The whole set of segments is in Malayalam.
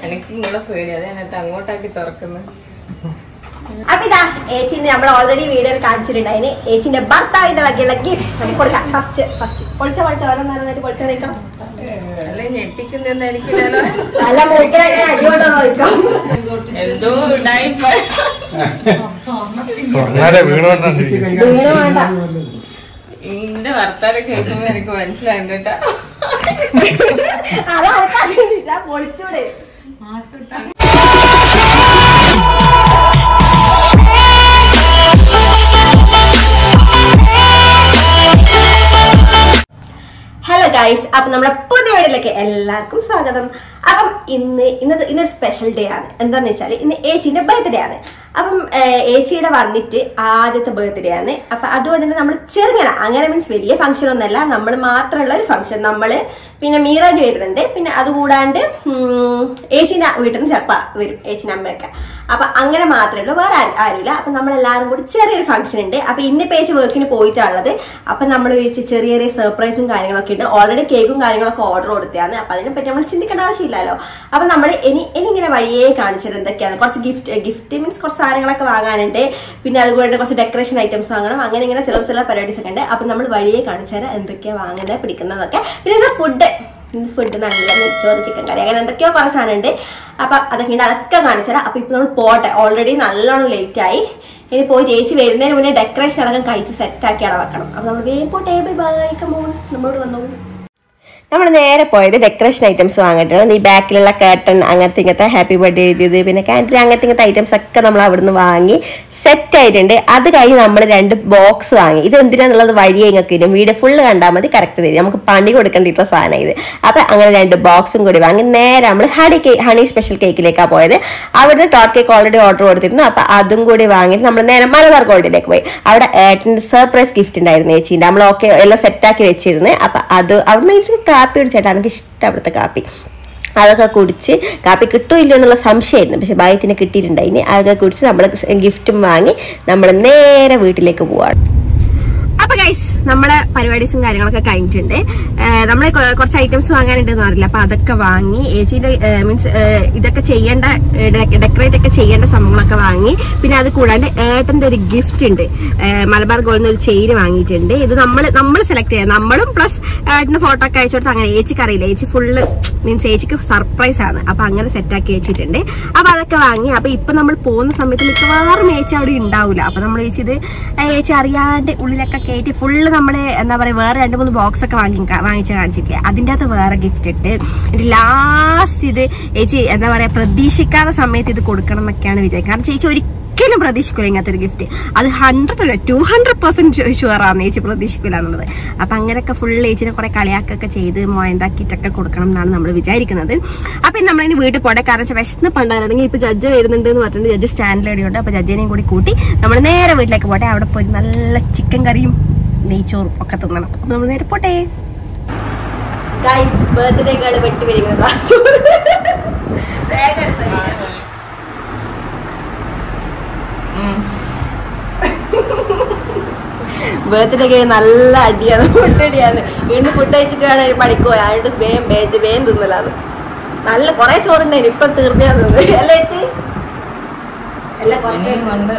എനിക്ക് നിങ്ങളെ പേടി അത് എന്നിട്ട് അങ്ങോട്ടാക്കി തുറക്കുന്നത് അപ്പൊ ഇതാ ഏച്ചിന് നമ്മൾ ഓൾറെഡി വീഡിയോയിൽ കാണിച്ചിട്ടുണ്ടായിന് ഏച്ചിന്റെ ഭർത്താവിന്റെ വകയുള്ള ഗിഫ്റ്റ് നമുക്ക് കൊടുക്കാം ഫസ്റ്റ് ഫസ്റ്റ് പൊളിച്ച പൊളിച്ച ഓരോന്നായിട്ട് പൊളിച്ച നിൽക്കാം അല്ല ഞെട്ടിക്കുന്നെന്നായിരിക്കില്ലല്ലോ നല്ല മൂക്കിലങ്ങനെ അടികൊണ്ടോ നോക്കാം എന്തോ ഉണ്ടായിപ്പ സ്വർണ്ണയുടെ വീണോണ്ടാണ് വീണ് വേണ്ട എന്റെ വർത്താനം കേൾക്കുമ്പോ എനിക്ക് മനസ്സിലാകും കേട്ടോ അതാ പൊളിച്ചൂടെ ഹലോ ഗൈസ് അപ്പം നമ്മുടെ പുതിയ വീഡിയോയിലേക്ക് എല്ലാവർക്കും സ്വാഗതം അപ്പം ഇന്ന് ഇന്നത്തെ ഇന്നൊരു സ്പെഷ്യൽ ഡേ ആണ് എന്താന്ന് വെച്ചാൽ ഇന്ന് ഏച്ചിന്റെ ബർത്ത്ഡേ ആണ് അപ്പം ഏഹ്, ഏച്ചിയുടെ വന്നിട്ട് ആദ്യത്തെ ബർത്ത്ഡേ ആണ് അപ്പം അതുകൊണ്ട് തന്നെ നമ്മൾ ചെറുങ്ങനെ അങ്ങനെ മീൻസ് വലിയ ഫംഗ്ഷൻ ഒന്നല്ല നമ്മൾ മാത്രമുള്ള ഒരു ഫംഗ്ഷൻ നമ്മൾ പിന്നെ മീറാൻ്റെ വരുന്നുണ്ട് പിന്നെ അതുകൂടാണ്ട് ഉം, ഏച്ചിന്റെ വീട്ടിൽ നിന്ന് ചിലപ്പോൾ വരും ഏച്ചിന്റെ അമ്മയൊക്കെ അപ്പൊ അങ്ങനെ മാത്രമേ ഉള്ളൂ വേറെ ആരും ആരുമില്ല അപ്പൊ നമ്മൾ എല്ലാവരും കൂടി ചെറിയൊരു ഫംഗ്ഷൻ ഉണ്ട് അപ്പൊ ഇന്നിപ്പോ ഏച്ചി വർക്കിന് പോയിട്ടുള്ളത് അപ്പൊ നമ്മൾ വെച്ച് ചെറിയ ചെറിയ സർപ്രൈസും കാര്യങ്ങളൊക്കെ ഉണ്ട് ഓൾറെഡി കേക്കും കാര്യങ്ങളൊക്കെ ഓർഡർ കൊടുത്തതാണ് അപ്പൊ അതിനെപ്പറ്റി നമ്മൾ ചിന്തിക്കേണ്ട ആവശ്യമില്ലല്ലോ അപ്പൊ നമ്മൾ ഇനി ഇനി ഇങ്ങനെ വഴിയേ കാണിച്ചത് എന്തൊക്കെയാണ് കുറച്ച് ഗിഫ്റ്റ് ഗിഫ്റ്റ് മീൻസ് കുറച്ച് സാധനങ്ങളൊക്കെ വാങ്ങാനുണ്ട് പിന്നെ അതുകൊണ്ട് കുറച്ച് ഡെക്കറേഷൻ ഐറ്റംസ് വാങ്ങണം അങ്ങനെ ഇങ്ങനെ ചില ചില പരിപാടീസ് ഒക്കെ ഉണ്ട് അപ്പൊ നമ്മൾ വഴിയേ കാണിച്ചു തരാം എന്തൊക്കെയാണ് വാങ്ങുന്നത് പിടിക്കുന്നതൊക്കെ പിന്നെ ഫുഡ് ഫുഡ് നല്ല നെച്ചോറ് ചിക്കൻ കറി അങ്ങനെ എന്തൊക്കെയോ കുറേ സാധനം ഉണ്ട് അപ്പൊ അതൊക്കെ ഉണ്ട് അതൊക്കെ കാണിച്ചു തരാം അപ്പൊ ഇപ്പൊ നമ്മൾ പോട്ടെ ഓൾറെഡി നല്ലോണം ലേറ്റ് ആയി ഇനി പോയി ചേച്ചി വരുന്നതിന് മുന്നേ ഡെക്കറേഷൻ അടക്കം കഴിച്ച് സെറ്റ് ആക്കി അവിടെ വെക്കണം അപ്പൊ നമ്മൾ വേഗം പോട്ടെ ബൈ ബൈ കമോൺ നമ്മളോട് വന്നോളൂ നമ്മൾ നേരെ പോയത് ഡെക്കറേഷൻ ഐറ്റംസ് വാങ്ങിയിട്ടാണ് ഈ ബാക്കിലുള്ള കേട്ടൺ അങ്ങനത്തെ ഇങ്ങനത്തെ ഹാപ്പി ബർത്ത്ഡേ എഴുതിയത് പിന്നെ കാൻഡിൽ അങ്ങനത്തെ ഇങ്ങനത്തെ ഐറ്റംസ് ഒക്കെ നമ്മൾ അവിടുന്ന് വാങ്ങി സെറ്റ് ആയിട്ടുണ്ട് അത് കഴിഞ്ഞ് നമ്മൾ രണ്ട് ബോക്സ് വാങ്ങി ഇത് എന്തിനാന്നുള്ളത് വഴിയെ നിങ്ങൾക്ക് തരും വീഡിയോ ഫുള്ള് കണ്ടാൽ മതി കറക്റ്റ് തരും നമുക്ക് പണി കൊടുക്കേണ്ടിയിട്ടുള്ള സാധനം ഇത് അപ്പം അങ്ങനെ രണ്ട് ബോക്സും കൂടി വാങ്ങി നേരെ നമ്മൾ ഹണി കേക്ക് ഹണി സ്പെഷ്യൽ കേക്കിലേക്കാണ് പോയത് അവിടുന്ന് ടോട്ട് കേക്ക് ഓൾറെഡി ഓർഡർ കൊടുത്തിരുന്നു അപ്പം അതും കൂടി വാങ്ങിയിട്ട് നമ്മൾ നേരെ മലബാർ ഗോൾഡിലേക്ക് പോയി അവിടെ ഏട്ടൻ്റെ സർപ്രൈസ് ഗിഫ്റ്റ് ഉണ്ടായിരുന്നു ചേച്ചീൻ്റെ നമ്മൾ ഓക്കെ എല്ലാം സെറ്റാക്കി വെച്ചിരുന്നു അപ്പം അത് അവിടുന്ന് എനിക്ക് കാപ്പി കുടിച്ചേട്ടാ എനിക്ക് ഇഷ്ടം അവിടുത്തെ കാപ്പി അതൊക്കെ കുടിച്ച് കാപ്പി കിട്ടുമോ ഇല്ലയോ എന്നുള്ള സംശയമായിരുന്നു പക്ഷെ ഭാഗ്യത്തിന് കിട്ടിയിട്ടുണ്ടായിന് അതൊക്കെ കുടിച്ച് നമ്മൾ ഗിഫ്റ്റും വാങ്ങി നമ്മൾ നേരെ വീട്ടിലേക്ക് പോവാണ് അപ്പൊ ഗൈസ് നമ്മളെ പരിപാടീസും കാര്യങ്ങളൊക്കെ കഴിഞ്ഞിട്ടുണ്ട് നമ്മൾ കുറച്ച് ഐറ്റംസ് വാങ്ങാനുണ്ടെന്ന് അറിയില്ല അപ്പൊ അതൊക്കെ വാങ്ങി ഏച്ചിന്റെ മീൻസ് ഇതൊക്കെ ചെയ്യേണ്ട ഡെക്കറേറ്റ് ഒക്കെ ചെയ്യേണ്ട സംഭവങ്ങളൊക്കെ വാങ്ങി പിന്നെ അത് കൂടാണ്ട് ഏട്ടന്റെ ഒരു ഗിഫ്റ്റ് ഉണ്ട് ഏഹ് മലബാർ ഗോൾഡിന് ഒരു ചെയിൻ വാങ്ങിയിട്ടുണ്ട് ഇത് നമ്മൾ നമ്മൾ സെലക്ട് ചെയ്യാം നമ്മളും പ്ലസ് ഏട്ടന് ഫോട്ടോ ഒക്കെ അയച്ചു കൊടുത്ത് അങ്ങനെ ഏച്ചിക്ക് അറിയില്ല ഏച്ചി ഫുള്ള് മീൻസ് ഏച്ചിക്ക് സർപ്രൈസ് ആണ് അപ്പൊ അങ്ങനെ സെറ്റാക്കി വെച്ചിട്ടുണ്ട് അപ്പൊ അതൊക്കെ വാങ്ങി അപ്പൊ ഇപ്പൊ നമ്മൾ പോകുന്ന സമയത്ത് മിക്കവാറും ഏച്ചി അവിടെ ഉണ്ടാവില്ല അപ്പൊ നമ്മൾ ഏച്ചി ഇത് ഏച്ചി അറിയാണ്ട് ഉള്ളിലൊക്കെ കയറ്റി ഫുള്ള് നമ്മള് എന്താ പറയാ വേറെ രണ്ട് മൂന്ന് ബോക്സ് ഒക്കെ വാങ്ങി വാങ്ങിച്ച് കാണിച്ചിട്ടില്ലേ അതിൻ്റെ അകത്ത് വേറെ ഗിഫ്റ്റ് ഇട്ട് ലാസ്റ്റ് ഇത് ചേച്ചി എന്താ പറയാ പ്രതീക്ഷിക്കാത്ത സമയത്ത് ഇത് കൊടുക്കണം എന്നൊക്കെയാണ് വിചാരിക്കുക കാരണം ചേച്ചി ഒരിക്കലും പ്രതീക്ഷിക്കില്ല ഇങ്ങനത്തെ ഒരു ഗിഫ്റ്റ് അത് ഹൺഡ്രഡ് അല്ല ടു ഹൺഡ്രഡ് പെർസെന്റ് ഷുവറാണ് ചേച്ചി പ്രതീക്ഷിക്കില്ല എന്നുള്ളത് അപ്പൊ അങ്ങനെയൊക്കെ ഫുൾ ചേച്ചിനെ കുറെ കളിയാക്കൊക്കെ ചെയ്ത് മോയന്താക്കിയിട്ടൊക്കെ കൊടുക്കണം എന്നാണ് നമ്മൾ വിചാരിക്കുന്നത് അപ്പൊ ഇനി നമ്മളിനി വീട്ടിൽ പോട്ടെ കാരണം വെച്ചാൽ വിശന്ന് പണ്ടാണെങ്കിൽ ഇപ്പൊ ജഡ്ജ് വരുന്നുണ്ട് എന്ന് പറഞ്ഞിട്ട് ജഡ്ജ് സ്റ്റാൻഡിലടിയുണ്ട് അപ്പൊ ജഡ്ജിനെയും കൂടി കൂട്ടി നമ്മൾ നേരെ വീട്ടിലേക്ക് പോട്ടെ അവിടെ പോയി നല്ല ചിക്കൻ കറിയും നെയ്ച്ചോറും ഒക്കെ തിന്നണം അപ്പൊ നമ്മൾ നേരെ പോട്ടെ ഗൈസ് ബർത്ത്ഡേ കാള് വെട്ടി വരികയാണ് വേഗം എടുത്തോ. ബർത്ത്ഡേ കേക്ക് നല്ല അടിയാണ് ഫുഡടിയാണ് വീണ്ടും ഫുഡ് കഴിച്ചിട്ട് വേണം പണിക്ക് പോയാൽ അതുകൊണ്ട് വേഗം വേജ് വേഗം തിന്നലാണ് നല്ല കുറെ ചോറുണ്ടായിരുന്നു ഇപ്പൊ തീർന്നാണ് അല്ലേ ചേച്ചി അല്ല കുറച്ച് ഇനിയും കൊണ്ട്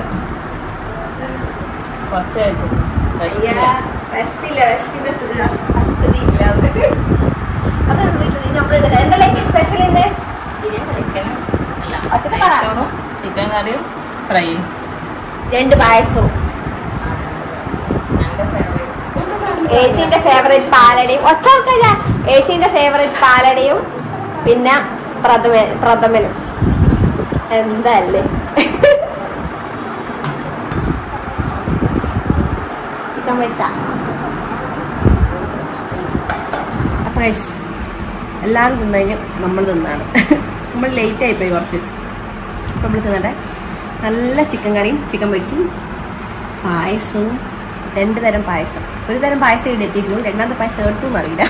കുറച്ച് കഴിച്ചു വിശപ്പില്ല. വിശപ്പില്ല വിശപ്പിന്റെ സ്ഥിതി അസ്- അസ്ഥിതി ഇല്ല അതാണ് വീട്ടിൽ നമ്മൾ എന്താ സ്പെഷ്യൽ ഇന്ന് ചിക്കനും അല്ല ഒച്ചക്ക് പറ. നെയ്ച്ചോറും ചിക്കൻ കറിയും ഫ്രൈയും രണ്ട് പായസവും എൻ്റെ ഫേവറേറ്റ് ഏച്ചിന്റെ ഫേവറേറ്റ് പാലടയും ഒറ്റ ഏച്ചിന്റെ ഫേവറേറ്റ് പാലടയും പിന്നെ പ്രഥമ പ്രഥമനും എന്തല്ലേ ചിക്കൻ വെച്ച അപ്പൊ guys, എല്ലാവരും തിന്നു കഴിഞ്ഞ് നമ്മൾ തിന്നാണ് നമ്മൾ ലേറ്റ് ആയിപ്പോയി കുറച്ച് അപ്പം നമ്മൾ തിന്നട്ടെ നല്ല ചിക്കൻ കറിയും ചിക്കൻ പൊരിച്ചും പായസവും രണ്ട് തരം പായസം ഒരു തരം പായസം ഇവിടെ എത്തിയിട്ടുള്ളൂ രണ്ടാമത്തെ പായസം എടുത്തു എന്നറിയില്ല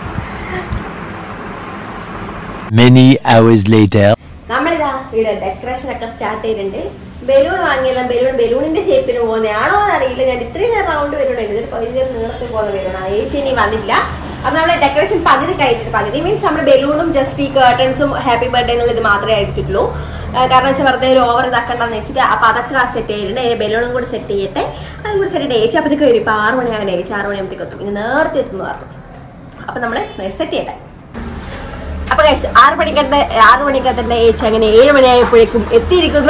Many hours later. നമ്മളിതാ ഇവിടെ ഡെക്കറേഷൻ ഒക്കെ സ്റ്റാർട്ട് ചെയ്തിട്ടുണ്ട് ബലൂൺ വാങ്ങിയല്ല ബലൂൺ ബലൂണിന്റെ ഷേപ്പിന് പോകുന്നതാണോ എന്ന് അറിയില്ല ഞാൻ ഇത്രയും നേരം റൗണ്ട് ബലൂൺ ഇതിൽ പതിനഞ്ച് നീളത്തിൽ പോകുന്ന ബലൂണാണ് ഏച്ചി ഇനി വന്നില്ല അപ്പൊ നമ്മളെ ഡെക്കറേഷൻ പകുതി കഴിഞ്ഞിട്ട് പകുതി മീൻസ് നമ്മുടെ ബലൂണും ജസ്റ്റ് ഈ കേർട്ടൺസും ഹാപ്പി ബർത്ത്ഡേ എന്നുള്ള ഇത് മാത്രമേ എടുത്തിട്ടുള്ളൂ ആ, കാരണം വെച്ചാൽ വെറുതെ ഒരു ഓവർ ഇതാക്കണ്ടെന്ന് വെച്ചിട്ട് അപ്പൊ അതൊക്കെ സെറ്റ് ചെയ്തിട്ടുണ്ട് അതിന് ബലൂണും കൂടി സെറ്റ് ചെയ്യട്ടെ അതും കൂടി സെറ്റ് ചെയ്യട്ടെ ഏച്ചി അപ്പത്തേക്ക് വരും ഇപ്പൊ ആറ് മണിയാകാൻ ഏച്ചി ആറ് മണിയാകുമ്പോഴത്തേക്ക് എത്തും ഇനി നേരത്തെ എത്തുന്നു പറഞ്ഞു അപ്പൊ നമ്മള് സെറ്റ് ചെയ്യട്ടെ അപ്പൊ guys, ആറ് മണിക്കത്തെ ആറ് മണിക്കത്തെ ഏച്ചി അങ്ങനെ ഏഴ് മണിയായപ്പോഴേക്കും എത്തിയിരിക്കുന്നു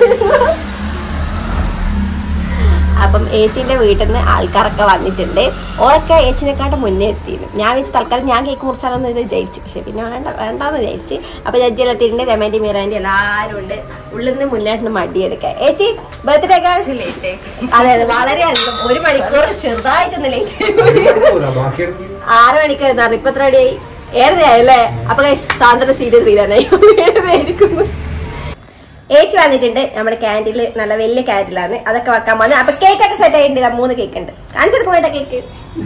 അപ്പം ഏച്ചിന്റെ വീട്ടിൽ നിന്ന് ആൾക്കാരൊക്കെ വന്നിട്ടുണ്ട് ഓരൊക്കെ ഏച്ചിനെക്കാട്ട് മുന്നേ എത്തിയിരുന്നു ഞാൻ വെച്ച് തൽക്കാലം ഞാൻ കേക്ക് മുറിച്ചാലെന്ന് വിചാരിച്ചു പക്ഷെ പിന്നെ വേണ്ട വേണ്ടാന്ന് വിചാരിച്ച് അപ്പൊ ജഡ്ജിയെല്ലാം എത്തിയിട്ടുണ്ട് രമേന്റെ മീറാന്റെ എല്ലാവരും ഉണ്ട് ഉള്ളിൽ നിന്ന് മുന്നേറ്റ് മടിയെടുക്കാൻ ഏച്ചി ബർത്ത്ഡേ ഒക്കെ ലേറ്റ് അതെ അതെ വളരെ അധികം ഒരു മണിക്കൂർ ചെറുതായിട്ടൊന്ന് ലേറ്റ് ബാക്കിയെടുക്കും ആറ് മണിക്കായിരുന്നു ഇപ്പൊ എത്ര റെഡിയായി ഏഴരയായല്ലേ അപ്പൊ guys, സാന്ദ്ര സീരിയൽ തീരാനായി ഏഴരയായിരിക്കുന്നു ഏച്ചി വന്നിട്ടുണ്ട് നമ്മുടെ ക്യാൻറ്റീനിൽ നല്ല വലിയ ക്യാൻറ്റീനിലാണ് അതൊക്കെ വെക്കാൻ വന്നത് അപ്പൊ കേക്ക് ഒക്കെ സെറ്റ് ആയിട്ടുണ്ട് ഇതാ മൂന്ന് കേക്ക് ഉണ്ട് കാണിച്ചിട്ട് പോയിട്ട കേക്ക്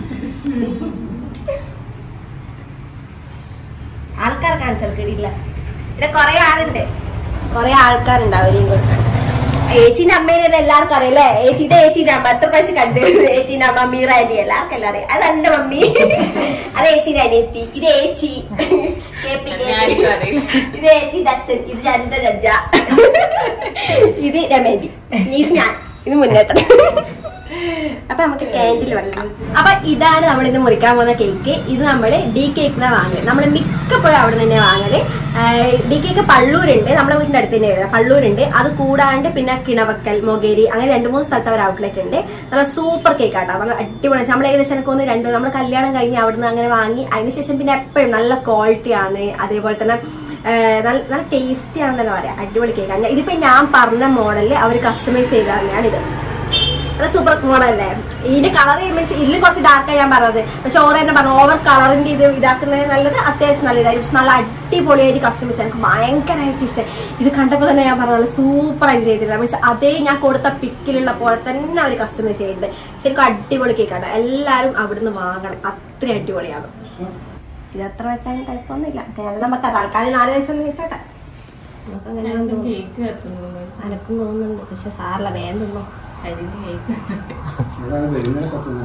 ആൾക്കാർ കാണിച്ചാൽ കിടിയില്ല ഇവിടെ കൊറേ ആളുണ്ട് കൊറേ ആൾക്കാരുണ്ട് അവരെയും കൂടെ കാണിച്ചു ഏച്ചിന്റെ അമ്മേനെ എല്ലാവർക്കും അറിയാം അല്ലേ ഏച്ചി ഇത് ഏച്ചിന്റെ അമ്മ എത്ര പ്രാവശ്യം കണ്ടു ഏച്ചിന്റെ അമ്മ മീറ ആന്റി എല്ലാവർക്കും എല്ലാം അറിയാം അത് എന്റെ മമ്മി അത് ഏച്ചിന്റെ അനിയത്തി ഇത് ഏച്ചി കേപ്പി കേപ്പി. ഞാനിക്കും അറിയില്ല. ഇത് ഏച്ചിന്റെ അച്ഛൻ ഇത് എന്റെ ജഡ്ജ ഇത് രമേന്തി ഇത് ഞാൻ ഇത് മുന്നേട്ടൻ അപ്പൊ നമുക്ക് ക്യാൻഡിൽ വെക്കാം അപ്പൊ ഇതാണ് നമ്മൾ ഇന്ന് മുറിക്കാൻ പോകുന്ന കേക്ക് ഇത് നമ്മൾ ഡി കേക്കിനാ വാങ്ങല് നമ്മൾ മിക്കപ്പോഴും അവിടെ തന്നെ വാങ്ങല് ഡി കേക്ക് പള്ളൂരുണ്ട് നമ്മുടെ വീടിന്റെ അടുത്ത് തന്നെ വരുന്നത് പള്ളൂരുണ്ട് അത് കൂടാണ്ട് പിന്നെ കിണവക്കൽ മൊകേരി അങ്ങനെ രണ്ട് മൂന്ന് സ്ഥലത്ത് ഒരു ഔട്ട്ലെറ്റ് ഉണ്ട് നല്ല സൂപ്പർ കേക്ക് ആട്ടോ നല്ല അടിപൊളി നമ്മൾ ഏകദേശം എനിക്ക് ഒന്ന് രണ്ട് നമ്മൾ കല്യാണം കഴിഞ്ഞ് അവിടുന്ന് അങ്ങനെ വാങ്ങി അതിനുശേഷം പിന്നെ എപ്പോഴും നല്ല ക്വാളിറ്റി ആണ് അതേപോലെ തന്നെ ഏഹ് നല്ല നല്ല ടേസ്റ്റി ആണെന്നല്ലോ പറയാം അടിപൊളി കേക്ക് ഇതിപ്പോ ഞാൻ പറഞ്ഞ മോഡലിൽ അവർ കസ്റ്റമൈസ് ചെയ്ത തന്നെയാണ് ഇത് നല്ല സൂപ്പർ മോഡലല്ലേ ഇതിന്റെ കളർ മീൻസ് ഇതിൽ കുറച്ച് ഡാർക്ക് ഞാൻ പറഞ്ഞത് പക്ഷെ ഓർ തന്നെ പറഞ്ഞു ഓവർ കളറിന്റെ ഇത് ഇതാക്കുന്നത് നല്ലത് അത്യാവശ്യം നല്ലതായിരിക്കും പക്ഷെ നല്ല അടിപൊളിയായിട്ട് കസ്റ്റമൈസ് എനിക്ക് ഭയങ്കരമായിട്ട് ഇഷ്ടം ഇത് കണ്ടപ്പോൾ തന്നെ ഞാൻ പറഞ്ഞ സൂപ്പർ ആയിട്ട് ചെയ്തിട്ടുണ്ട് മീൻസ് അതേ ഞാൻ കൊടുത്ത പിക്കിലുള്ള പോലെ തന്നെ അവർ കസ്റ്റമൈസ് ചെയ്യുന്നുണ്ട് ശരിക്കും അടിപൊളി കേക്കാണ് എല്ലാവരും അവിടുന്ന് വാങ്ങണം അത്ര അടിപൊളിയാണ് ഇത് എത്ര വെച്ചാലും കുഴപ്പമൊന്നുമില്ല കാരണം നമുക്ക് തൽക്കാലം നാല് വയസ്സൊന്നും വെച്ചോട്ടെ നമുക്ക് അങ്ങനെ ഒന്നും തോന്നും- കേക്ക് കത്തുന്നു അനക്കും തോന്നുന്നുണ്ട് പക്ഷെ സാറില്ല വേഗം തിന്നോ കരിഞ്ഞ കേക്ക് അതാണ് വരുന്നത് കത്തുന്നത്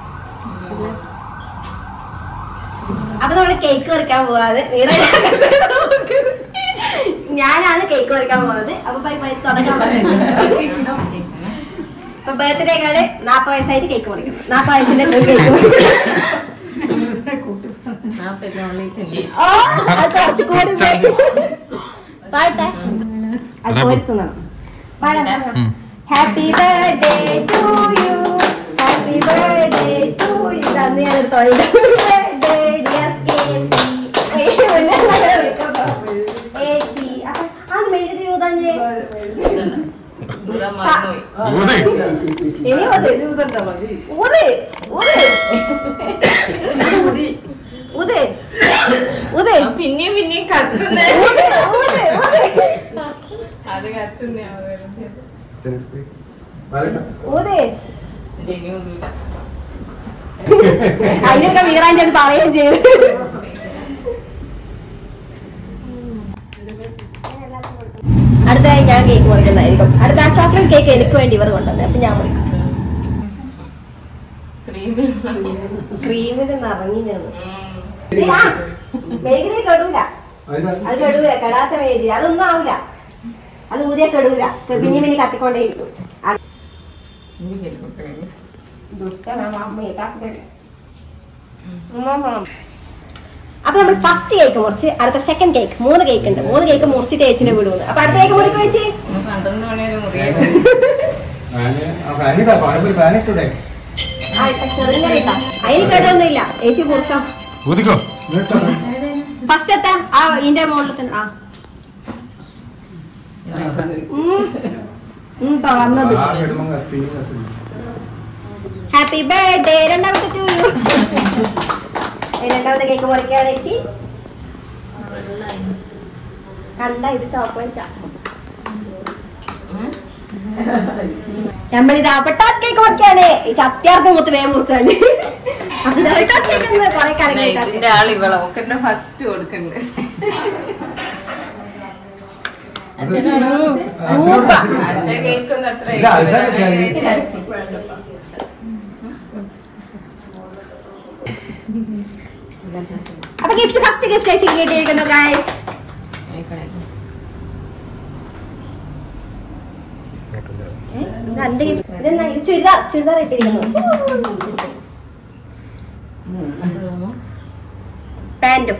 അപ്പൊ നമ്മള് കേക്ക് പറിക്കാൻ പോവാതെ വേറെ ഞാനാണ് കേക്ക് പറിക്കാൻ പോകുന്നത് അപ്പൊ ബൈ ബൈ തുടങ്ങാൻ പറയുന്നത് അപ്പൊ ബർത്ത്ഡേ കാർഡ് നാപ്പത് വയസ്സായിട്ട് കേക്ക് പറിക്കും നാപ്പത് വയസ്സിന്റെ കേക്ക് ആ പെരുന്നാളിലേക്ക് ഓ അത് കുറച്ച് കൂടി പാട്ടെ അത് പോരുത്തുന്നതാണ് happy birthday to you happy birthday to you തന്നു ഞാൻ എടുത്തോ ബർത്ത്ഡേ ഡിയർ ഏച്ചി അപ്പൊ അത് മെഴുകുതി യൂതാഞ്ഞേ മറന്നുപോയി ഇനി ഊത് ഊത് ഊത് ഊത് ഊത് ആ, പിന്നെയും പിന്നെയും കത്തുന്നേ ഊത് ഊത് ഊത് അത് കത്തുന്നേ ഊത് ഇനിയൊന്നുമില്ല അതിനൊക്കെ മീറാൻ്റെ അത് പറയുകയും ചെയ്തു അടുത്തതായി ഞാൻ കേക്ക് മുറിക്കുന്നതായിരിക്കും അടുത്ത ആ ചോക്ലേറ്റ് കേക്ക് എനിക്ക് വേണ്ടി ഇവർ കൊണ്ടുവന്നത് അപ്പൊ ഞാൻ മുറിക്കും ക്രീമിൽ ക്രീമിൽ നിറങ്ങി നിന്ന് മെഴുകിനെ കെടൂല അത് കെടൂല കെടാത്ത മെഴുകി അതൊന്നും ആവില്ല അത് ഊതിയ കെടൂല പിന്നെ പിന്നെ കത്തിക്കൊണ്ടേയിരിക്കും ആ ദുഷ്ടനാണ് അമ്മയെ കാക്കുന്നത്. ഉമ്മ. അപ്പൊ നമ്മൾ ഫസ്റ്റ് കേക്ക് മുറിച്ച് അടുത്ത സെക്കൻഡ് കേക്ക് മൂന്ന് കേക്ക് ഉണ്ട് മൂന്ന് കേക്ക് മുറിച്ചിട്ട് ചേച്ചിനെ വിടുന്നു അപ്പൊ അടുത്ത കേക്ക് മുറിക്കോ ചേച്ചി പന്ത്രണ്ട് മണി വരെ മുറിയായിരുന്നു ഫാനിട്ടൂടെ ആ ഇപ്പൊ ചെറുങ്ങനെ ഇട്ടാ അതിന് കേടൊന്നുമില്ല ചേച്ചി മുറിച്ചോ ഊതിക്കോ ഫസ്റ്റ് എത്താ ആ ഇതിന്റെ മുകളിൽ തന്നെ ആ ഉം. ഉം, ഇപ്പൊ വന്നത് ആ കിടുമ്പം കത്തി കത്തി ഹാപ്പി ബർത്ത്ഡേ രണ്ടാമത്തെ ടു യു രണ്ടാമത്തെ കേക്ക് മുറിക്കാണ് ചേച്ചി കണ്ട ഇത് ചോക്ലേറ്റാ നമ്മളിത് അപ്പട്ടാ കേക്ക് മുറിക്കാണ് ഈ സത്യാർത്ഥം മുത്ത് വേഗം മുറിച്ചാല് അപ്പൊ ഇത് അപ്പട്ടാ കേക്ക് എന്ന് കുറെ കറങ്ങി ഇതിന്റെ ആൾ ഇവളെ ഒക്കെ ഫസ്റ്റ് കൊടുക്കണ്ട് അത് സൂപ്പർ അച്ഛൻ കേക്കൊന്നും അത്ര ഇല്ല, അത് സാരമില്ല. അപ്പൊ ഗിഫ്റ്റ് ഫസ്റ്റ് ഗിഫ്റ്റ് ചേച്ചി കിട്ടിയിരിക്കുന്നു ഗൈസ് രണ്ട് ഗിഫ്റ്റ് ഇതെന്നാ ഇത് ചുരിദാർ ചുരിദാർ ഇട്ടിരിക്കുന്നു പാന്റും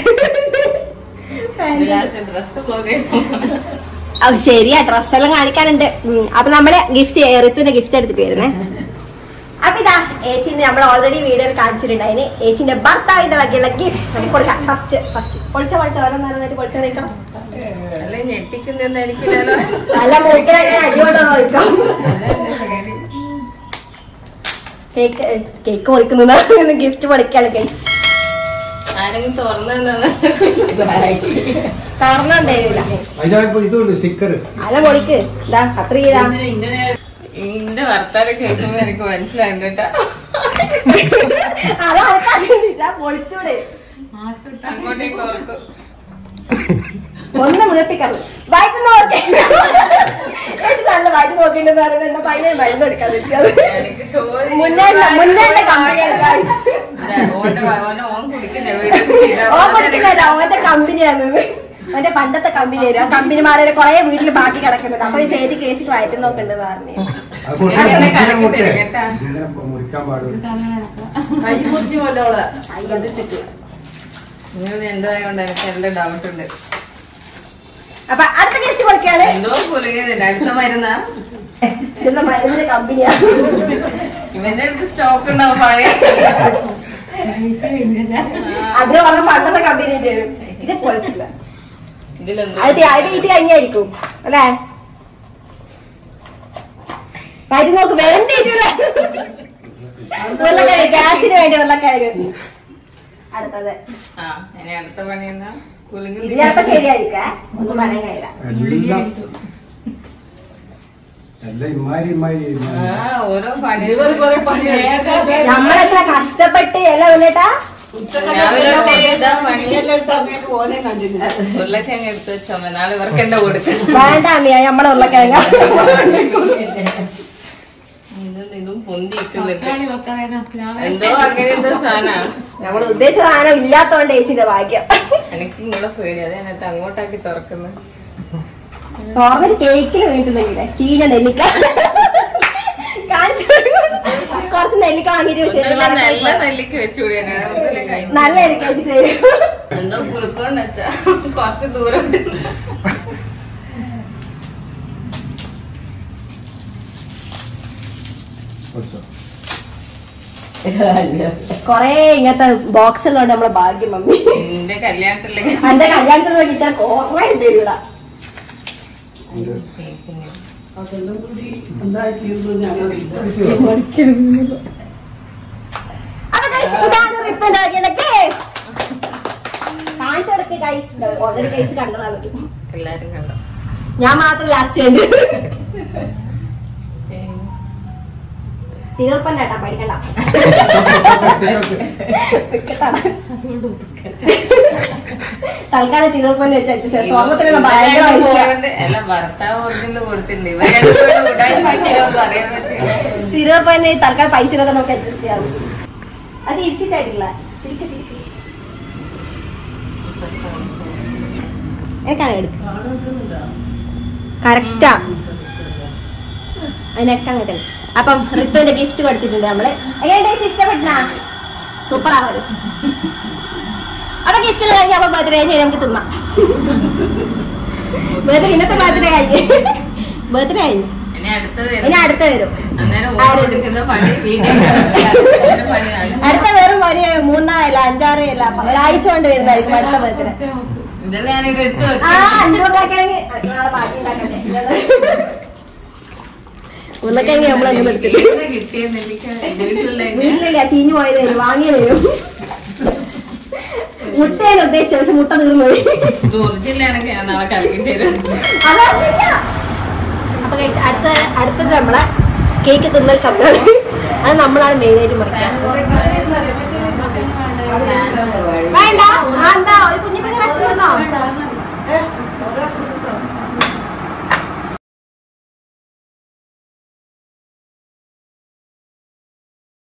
ഡ്രസ് ബ്ലോഗ് അത് ശരിയാ ഡ്രസ്സെല്ലാം കാണിക്കാനുണ്ട് ഉം. അപ്പൊ നമ്മള് ഗിഫ്റ്റ് ഋത്തുവിന്റെ ഗിഫ്റ്റ് എടുത്തിട്ട് വരുന്നേ അപ്പൊ ഇതാ ഏച്ചിന്റെ നമ്മൾ ഓൾറെഡി വീഡിയോയിൽ കാണിച്ചിട്ടുണ്ടായിന് ഏച്ചിന്റെ ഭർത്താവിന്റെ വകയുള്ള ഗിഫ്റ്റ് കൊടുക്കാം ഫസ്റ്റ് ഫസ്റ്റ് പൊളിച്ച പൊളിച്ച ഓരോന്നോരോന്നായിട്ട് പൊളിച്ചു നിൽക്കാം അല്ല ഞെട്ടിക്കുന്നെന്നായിരിക്കില്ലല്ലോ നല്ല മൂക്കിലങ്ങനെ അടിയോടെ നോക്കാം കേക്ക് കേക്ക് പൊളിക്കുന്നതാണ് ഗിഫ്റ്റ് പൊളിക്കാണ് കേക്ക് ആരെങ്കിലും തുറന്നു കാരണം തരൂല അതിനകത്ത് ഇതുണ്ട് സ്റ്റിക്കർ അല പൊളിക്ക് ഇതാ അത്ര ചെയ്താ ഇന്റെ വർത്താനം കേൾക്കുമ്പോ എനിക്ക് മനസ്സിലാകും കേട്ടാ അതാ പൊളിച്ചൂടെ അങ്ങോട്ടേക്ക് ഓർക്കും ഒന്ന് മുഴപ്പിക്കാറ് വയറ്റ് നോക്കി എനിക്ക് നല്ല വയറ്റ് നോക്കിണ്ടെന്ന് പറയുന്നത് എന്റെ പയ്യനെ മരുന്ന് എടുക്കാൻ വെച്ചത് എനിക്ക് ചോദിച്ചു മുന്നേ മുന്നേ കമ്പനിയാണ് guys. ഓന്റെ ഓന്റെ ഓൻ കുടിക്കുന്ന വീട്ടിൽ ഓ കൊടുക്കുന്നില്ല ഓന്റെ കമ്പനിയാണ് അവന്റെ പണ്ടത്തെ കമ്പനി ആ കമ്പനിമാരെ കൊറേ വീട്ടിൽ ബാക്കി കിടക്കുന്നുണ്ട് അപ്പൊ ഈ ചേച്ചി കേച്ചിക്ക് വയറ്റ് നോക്കണ്ടെന്ന് പറഞ്ഞു എന്നെ കലക്കി തരും കേട്ടാ. മുറിക്കാൻ പാടില്ല നിങ്ങൾ എന്തായതുകൊണ്ട് എനിക്ക് എല്ലാം ഡൗട്ട് ഉണ്ട് അപ്പൊ അടുത്ത ഗിഫ്റ്റ് കൊടുക്കുകയാണ് എന്തോ പുലിക്കുന്നില്ല അടുത്ത മരുന്നാ ഇതെന്താ മരുന്നിന്റെ കമ്പനിയാണ് ഇവന്റെ അടുത്ത് സ്റ്റോക്ക് ഉണ്ടാവും പഴയ അത് പറഞ്ഞ പണ്ടത്തെ കമ്പനി ഇത് പൊളിച്ചില്ല ഇതിലെന്തോ അത് അത് ഇത് കഴിഞ്ഞായിരിക്കും അല്ലേ മരുന്ന് നോക്ക് വേണ്ട ഉരുളക്കിഴങ്ങ് ഗ്യാസിന് വേണ്ടി ഉരുളക്കിഴങ്ങ് അടുത്തത് ആ ഇനി അടുത്ത പണി എന്നാ ഇത് കുലുങ്ങി ചിലപ്പോ ശരിയായിരിക്കേ ഒന്നും പറയാൻ കഴിയില്ല എല്ലാം എല്ലാം ഇമ്മാരി ഇമ്മാരി ഇമ്മാരി. ആ ഓരോ പണി നമ്മളെത്ര കഷ്ടപ്പെട്ട് എല്ലാം ഉള്ളേട്ടാ രാവിലെ തൊട്ടേ ഇതാ പണി ഉരുളക്കിഴങ്ങ് എടുത്ത് വെച്ചോ നാളെ ഇവർക്ക് എന്താ കൊടുക്കും വേണ്ട അമ്മിയ നമ്മളെ ഉരുളക്കിഴങ്ങ ഇതും ഇതും പൊന്തി നിൽക്കുന്നുണ്ട് എന്തോ അങ്ങനെ എന്തോ സാധന നമ്മൾ ഉദ്ദേശിച്ച സാധനം ഇല്ലാത്തോണ്ട് ചേച്ചിന്റെ ഭാഗ്യം എനിക്ക് നിങ്ങളെ പേടി അതെ എന്നിട്ട് അങ്ങോട്ടാക്കി തുറക്കുന്നത് തുറന്നൊരു കേക്കിന് വേണ്ടിട്ടുണ്ടെങ്കിലേ ചീഞ്ഞ നെല്ലിക്ക കാണിച്ചു കുറച്ച് നെല്ലിക്ക വാങ്ങിട്ട് ഒന്നുമില്ല, നല്ല വെച്ചിട്ട് നെല്ലിക്ക് വെച്ചുകൂടി നല്ല നെല്ലിക്ക വെച്ചിട്ട് തരും എന്തോ കുറുക്കോണ്ട് വെച്ചാ കുറച്ച് ദൂരം ഉണ്ട്. കുറച്ചോ. കൊറേ ഇങ്ങനത്തെ ബോക്സ് ഉള്ളതുകൊണ്ട് നമ്മളെ ഭാഗ്യം മമ്മി എന്റെ കല്യാണത്തിലേക്ക് എന്റെ കല്യാണത്തിന് കിട്ടിയ കൊറേ ഉണ്ട് ഇവിടെ ഇത് അപ്പൊ guys, ഇതാണ് റിപ്പൻ ആകിയുടെ കേക്ക് കാണിച്ചു കൊടുക്ക് ഗൈസ് ഓൾറെഡി കഴിച്ച് കണ്ടതാണ് എല്ലാരും കണ്ടോ ഞാൻ മാത്രം ലാസ്റ്റ് ഉണ്ട് തീർപ്പന്നാട്ടാ പഠിക്കണ്ട വെക്കട്ടാണ്. തൽക്കാലം തീർപ്പന്നെ വെച്ചാൽ സ്വർണ്ണത്തിനുള്ള ഭയങ്കര ഇവരെല്ലാം പൈസ പോയോണ്ട് അല്ല ഭർത്താവ് ഒറിജിനൽ കൊടുത്തിട്ടുണ്ട് ഇവർ രണ്ടുപേരും ഉടായി പറ്റിയൊന്നും പറയാൻ പറ്റില്ല തീർപ്പന്നെ തൽക്കാലം പൈസ ഇല്ലാതെ നമുക്ക് അഡ്ജസ്റ്റ് ചെയ്യാം അത് ഇരിച്ചിട്ടായിട്ടില്ല തിരിക്ക് തിരിക്ക് എനിക്കാണ് എടുക്ക കറക്റ്റാ അതിനൊക്കെ അങ്ങനെ തന്നെ അപ്പം ഋത്തുവിന്റെ ഗിഫ്റ്റ് കൊടുത്തിട്ടുണ്ട് നമ്മള് എങ്ങനെയുണ്ട് ഇഷ്ടപ്പെട്ടാ സൂപ്പർ ആവാറ് അപ്പൊ ഗിഫ്റ്റ് കഴിഞ്ഞ അപ്പൊ ബർത്ത്ഡേ കഴിഞ്ഞ് നമുക്ക് തിന്നാം ബർത്ത്ഡേ ഇന്നത്തെ ബർത്ത്ഡേ കഴിഞ്ഞ് ബർത്ത്ഡേ കഴിഞ്ഞു ഇനി അടുത്തത് ഇനി അടുത്ത വരും അന്നേരം ആര്? ഓരോ കൊടുക്കുന്ന പണി വീട്ടിൽ പണിയാണ് അടുത്ത വെറും ഒരു മൂന്നാറല്ല അഞ്ചാറ് അല്ല ഒരാഴ്ച കൊണ്ട് വരുന്നതായിരിക്കും അടുത്ത ബർത്ത്ഡേ ഇതെല്ലാം ഞാനിവിടെ എടുത്ത് ആ വെച്ചു അഞ്ചുണ്ടാക്കാണെങ്കിൽ നാളെ ബാക്കി ഉണ്ടാക്കട്ടെ ഉരുളക്കിഴങ്ങ് നമ്മളൊന്നും എടുത്തില്ല എവിടെ കിട്ടിയത് എനിക്ക് വീട്ടിലുള്ള വീട്ടിലില്ല ചീഞ്ഞു പോയത് തരും വാങ്ങിയത് തരും മുട്ടയാണ് ഉദ്ദേശിച്ചത് പക്ഷെ മുട്ട തീർന്നു പോയി ഒറിജിനലാണെങ്കിൽ ഞാൻ നാളെ കലക്കി തരും അതറിയില്ല അപ്പൊ guys, അടുത്ത അടുത്തത് നമ്മളെ കേക്ക് തിന്നൽ ചമ്മലാണ് അത് നമ്മളാണ് മെയിനായിട്ട് മുറിക്കുക